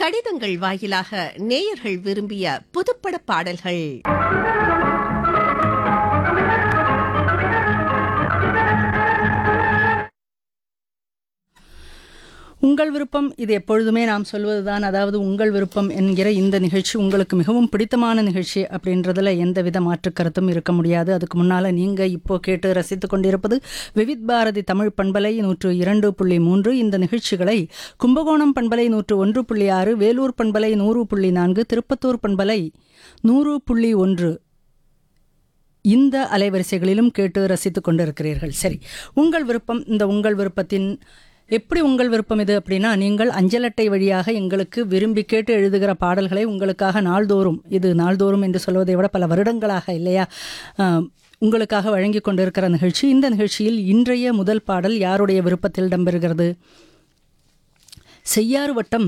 கடிதங்கள் வாயிலாக நேயர்கள் விரும்பிய புதுப்பட பாடல்கள் உங்கள் விருப்பம் இது எப்பொழுதுமே நாம் சொல்வதுதான் அதாவது உங்கள் விருப்பம் என்கிற இந்த நிகழ்ச்சி உங்களுக்கு மிகவும் பிடித்தமான நிகழ்ச்சி அப்படின்றதுல எந்தவித மாற்று கருத்தும் இருக்க முடியாது அதுக்கு முன்னால் நீங்கள் இப்போ கேட்டு ரசித்து கொண்டிருப்பது விவித் பாரதி தமிழ் பண்பலை நூற்று இரண்டு புள்ளி மூன்று இந்த நிகழ்ச்சிகளை கும்பகோணம் பண்பலை நூற்று ஒன்று புள்ளி ஆறு வேலூர் பண்பலை நூறு புள்ளி நான்கு திருப்பத்தூர் பண்பலை நூறு புள்ளி ஒன்று இந்த அலைவரிசைகளிலும் கேட்டு ரசித்துக் கொண்டிருக்கிறீர்கள் சரி உங்கள் விருப்பம் இந்த உங்கள் விருப்பத்தின் எப்படி உங்கள் விருப்பம் இது அப்படின்னா நீங்கள் அஞ்சல் அட்டை வழியாக எங்களுக்கு விரும்பி கேட்டு எழுதுகிற பாடல்களை உங்களுக்காக நாள்தோறும் இது நாள்தோறும் என்று சொல்வதை விட பல வருடங்களாக இல்லையா ஆஹ், உங்களுக்காக வழங்கி கொண்டிருக்கிற நிகழ்ச்சி இந்த நிகழ்ச்சியில் இன்றைய முதல் பாடல் யாருடைய விருப்பத்தில் இடம்பெறுகிறது செய்யாறு வட்டம்